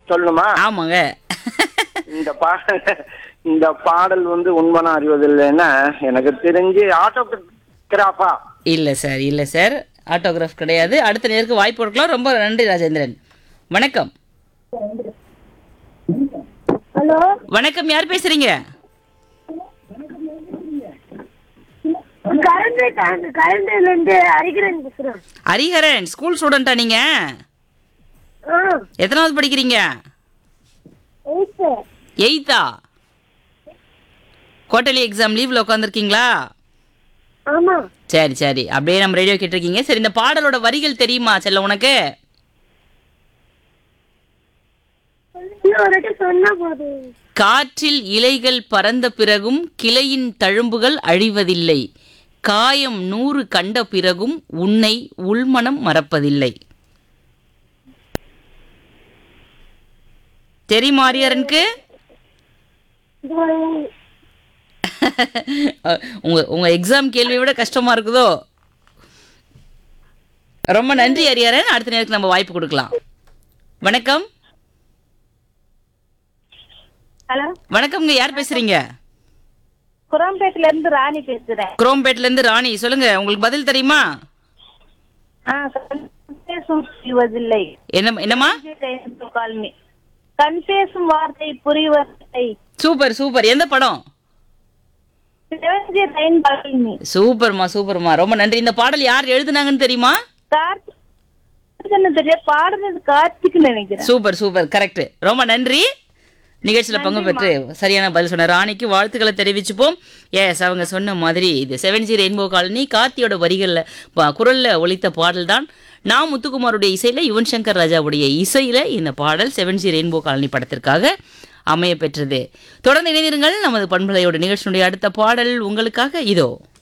சொல்லணுமா ஆமாங்க இந்த பாடல் இந்த பாடல் வந்து உண்மனா அறிவதில்லைன்னா எனக்கு தெரிஞ்சு ஆட்டோகிராஃபா இல்ல சார் இல்ல சார் ஆட்டோகிராஃப் கிடையாது அடுத்த நேருக்கு வாய்ப்பு கொடுக்கலாம் ரொம்ப நன்றி ராஜேந்திரன் வணக்கம் ஹலோ வணக்கம் யார் பேசுறீங்க கரண்ட் கரண்ட்ல இருந்து அரிக்கிறேன் பேசுறேன் ஹரிஹரன் ஸ்கூல் ஸ்டூடெண்டா நீங்க ஆ எத்தனாவது படிக்கிறீங்க எயித்து எயித்தா குவார்டர்லி எக்ஸாம் லீவ்ல உட்காந்துருக்கீங்களா ஆமா சரி சரி அப்படியே நம்ம ரேடியோ கேட்டிருக்கீங்க சரி இந்த பாடலோட வரிகள் தெரியுமா செல்ல உனக்கு இன்னும் ஒரு வாட்டி சொன்னா போதும் காற்றில் இலைகள் பறந்த பிறகும் கிளையின் தழும்புகள் அழிவதில்லை காயம் நூறு கண்ட பிறகும் உன்னை உள்மனம் மறப்பதில்லை தெரியுமா ஆரியரனுக்கு உங்க உங்க எக்ஸாம் கேள்வியை விட கஷ்டமா இருக்குதோ ரொம்ப நன்றி ஹரிஹரன் அடுத்த நேரத்துக்கு நம்ம வாய்ப்பு கொடுக்கலாம் வணக்கம் ஹலோ வணக்கம்ங்க யார் பேசுறீங்க குரம்பேட்டில இருந்து ராணி பேசுறேன் குரோம்பேட்ல இருந்து ராணி சொல்லுங்க உங்களுக்கு பதில் தெரியுமா ஆ கன்ஃபேசும் புரிவதில்லை என்ன என்னம்மா காலனி கன்ஃபேசும் வார்த்தை புரிவதில்லை சூப்பர் சூப்பர் எந்த படம் சிவஞ்சி ரெயின் காலனி சூப்பர்மா சூப்பர்மா ரொம்ப நன்றி இந்த பாடல் யார் எழுதுனாங்கன்னு தெரியுமா கார்த்திக் தெரியும் பாடுறது கார்த்திக் நினைக்கிறேன் சூப்பர் சூப்பர் கரெக்ட் ரொம்ப நன்றி நிகழ்ச்சியில் பங்கு பெற்று சரியான பதில் சொன்ன ராணிக்கு வாழ்த்துக்களை தெரிவிச்சுப்போம் எஸ் அவங்க சொன்ன மாதிரி இது செவன் ஜி ரெயின்போ காலனி கார்த்தியோட வரிகளில் குரலில் ஒலித்த பாடல் தான் நான் முத்துக்குமாருடைய இசையில் யுவன் சங்கர் ராஜாவுடைய இசையில் இந்த பாடல் செவன் ஜி ரெயின்போ காலனி படத்திற்காக அமைய பெற்றது தொடர்ந்து இணைந்திருங்கள் நமது பண்பலையோட நிகழ்ச்சியினுடைய அடுத்த பாடல் உங்களுக்காக இதோ